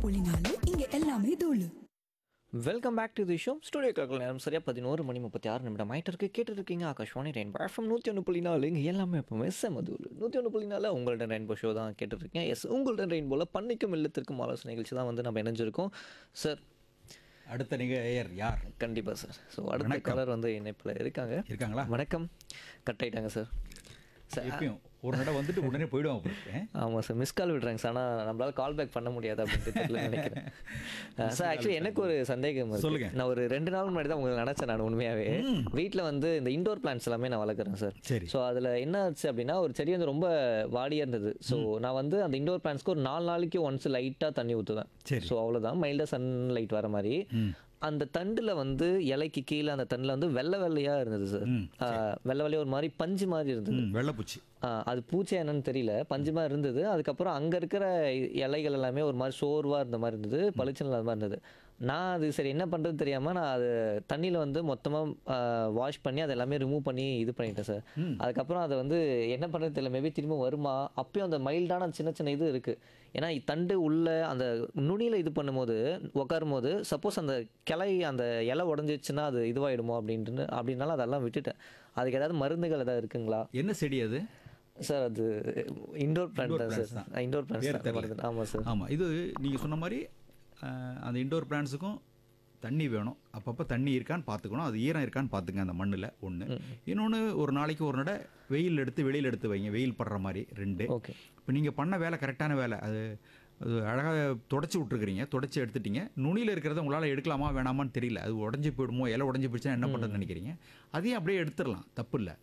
புள்ளி நாலு இங்க எல்லாமே தூளு welcome back to the show studio கிளர்க்கில் நேரம் சரியாக பதினோரு மணி முப்பத்தி ஆறு நிமிடம் ஆயிட்டு இருக்கு கேட்டு இருக்கீங்க ஆகாஷ்வாணி ரெயின் எஃப்எம் நூற்றி ஒன்று புள்ளி நாலு இங்கே எல்லாமே எப்பவுமே செமதூர் நூற்றி ஒன்று புள்ளி நாலு உங்கள்ட்ட ரெயின்போ ஷோ தான் கேட்டுருக்கேன் எஸ் உங்கள்ட்ட ரெயின்போவில் பண்ணிக்கும் இல்லத்திற்கும் ஆலோசனை நிகழ்ச்சி தான் வந்து நம்ம இணைஞ்சிருக்கோம் சார் அடுத்த நிகழ்ச்சியர் யார் கண்டிப்பாக சார் ஸோ அடுத்த வணக்கம். கலர் வந்து இணைப்பில் இருக்காங்க இருக்காங்களா வணக்கம் கட் ஆயிட்டாங்க சார் சார் எப்பயும் ஒரு நட வந்துட்டு உடனே போயிடுவாங்க போல இருக்கு. ஆமாம் சார் மிஸ் கால் விடுறாங்க சார் ஆனால் நம்மளால கால் பேக் பண்ண முடியாது அப்படின்ட்டு தெரியல நினைக்கிறேன் சார் ஆக்சுவலி எனக்கு ஒரு சந்தேகம் இருக்கு. சொல்லுங்க. நான் ஒரு ரெண்டு நாள் முன்னாடி தான் உங்களுக்கு நினச்சேன் நான் உண்மையாகவே வீட்டில் வந்து இந்த இண்டோர் பிளான்ஸ் எல்லாமே நான் வளர்க்குறேன் சார் சரி. ஸோ அதில் என்ன ஆச்சு அப்படின்னா ஒரு செடி வந்து ரொம்ப வாடியாக இருந்தது ஸோ நான் வந்து அந்த இண்டோர் பிளான்ஸ்க்கு ஒரு நாலு நாளைக்கு ஒன்ஸ் லைட்டாக தண்ணி ஊற்றுவேன் சரி. ஸோ அவ்வளோதான் மைல்டாக சன் லைட் வர மாதிரி அந்த தண்டில் வந்து இலைக்கு கீழே அந்த தண்டில் வந்து வெள்ளை வெள்ளையாக இருந்தது சார் ம், வெள்ளை வெள்ளையாக ஒரு மாதிரி பஞ்சு மாதிரி இருந்தது ம், வெள்ளைப்பூச்சி ஆ, அது பூச்சி என்னன்னு தெரியல பஞ்சுமா இருந்தது அதுக்கப்புறம் அங்கே இருக்கிற இலைகள் எல்லாமே ஒரு மாதிரி சோர்வாக இருந்த மாதிரி இருந்தது பளிச்சுன்னு இல்லாத மாதிரி இருந்தது நான் அது சரி என்ன பண்ணுறது தெரியாமல் நான் அது தண்ணியில் வந்து மொத்தமாக வாஷ் பண்ணி அதை எல்லாமே ரிமூவ் பண்ணி இது பண்ணிட்டேன் சார் அதுக்கப்புறம் அதை வந்து என்ன பண்ணுறது தெரியல மேபி திரும்ப வருமா அப்பயும் அந்த மைல்டான சின்ன சின்ன இது இருக்குது ஏன்னா தண்டு உள்ள அந்த நுனியில் இது பண்ணும்போது உட்காரும் போது சப்போஸ் அந்த கிளை அந்த இலை உடஞ்சிச்சுன்னா அது இதுவாயிடுமோ அப்படின்ட்டு அப்படின்னால அதெல்லாம் விட்டுட்டேன் அதுக்கு ஏதாவது மருந்துகள் ஏதாவது இருக்குங்களா என்ன செடி அது சார் அது இண்டோர் பிளான்ட் Indoor தான் plants சார் தான். இண்டோர் பேர் தெரியல. பிளான்ட் ஆமாம் சார் ஆமாம் இது நீங்கள் சொன்ன மாதிரி அஹ், அந்த இண்டோர் பிளான்ஸுக்கும் தண்ணி வேணும் அப்பப்போ தண்ணி இருக்கான்னு பார்த்துக்கணும் அது ஈரம் இருக்கான்னு பார்த்துங்க அந்த மண்ணில் ஒன்று இன்னொன்று ஒரு நாளைக்கு ஒரு நட வெயில் எடுத்து வெளியில் எடுத்து வைங்க வெயில் படுற மாதிரி ரெண்டு ஓகே இப்போ நீங்கள் பண்ண வேலை கரெக்டான வேலை அது அது அழகாக தொடச்சி விட்ருக்குறீங்க தொடச்சி எடுத்துட்டீங்க நுனியில் இருக்கிறத உங்களால் எடுக்கலாமா வேணாமான்னு தெரியல அது உடஞ்சி போயிடுமோ இலை உடஞ்சி போயிடுச்சுன்னா என்ன பண்ணுறதுன்னு நினைக்கிறீங்க அதையும் அப்படியே எடுத்துடலாம் தப்பு இல்லை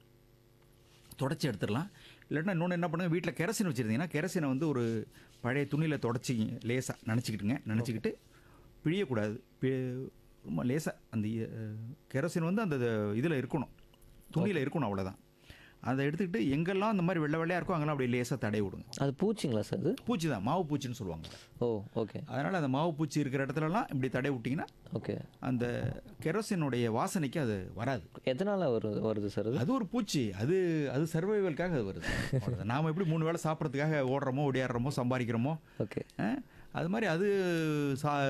தொடச்சி எடுத்துடலாம் இல்லாட்டினா இன்னொன்று என்ன பண்ணுங்க வீட்டில் கெரசின் வச்சுருந்தீங்கன்னா கெரசினை வந்து ஒரு பழைய துணியில் தொடச்சி லேசாக நினச்சிக்கிட்டுங்க நினச்சிக்கிட்டு பிழியக்கூடாது பி- ரொம்ப லேசாக அந்த கெரசின் வந்து அந்த இதில் இருக்கணும் துணியில் இருக்கணும் அவ்வளோதான் அதை எடுத்துக்கிட்டு எங்கெல்லாம் அந்த மாதிரி வெள்ளை வெள்ளையாக இருக்கோ அங்கெல்லாம் அப்படியே லேசாக தடவி விடுங்க அது பூச்சிங்களா சார் அது பூச்சி தான் மாவு பூச்சின்னு சொல்லுவாங்க ஓ ஓகே அதனால் அந்த மாவு பூச்சி இருக்கிற இடத்துலலாம் இப்படி தடவி விட்டிங்கன்னா ஓகே அந்த கெரோசினுடைய வாசனைக்கு அது வராது எதனால் வருது வருது சார் அது அது ஒரு பூச்சி அது அது சர்வைவலுக்காக அது வருது அவ்வளவுதான். நாம எப்படி மூணு வேளை சாப்பிட்றதுக்காக ஓடுறோமோ ஓடியாடுறோமோ சம்பாதிக்கிறோமோ ஓகே அஹ், அது மாதிரி அது சா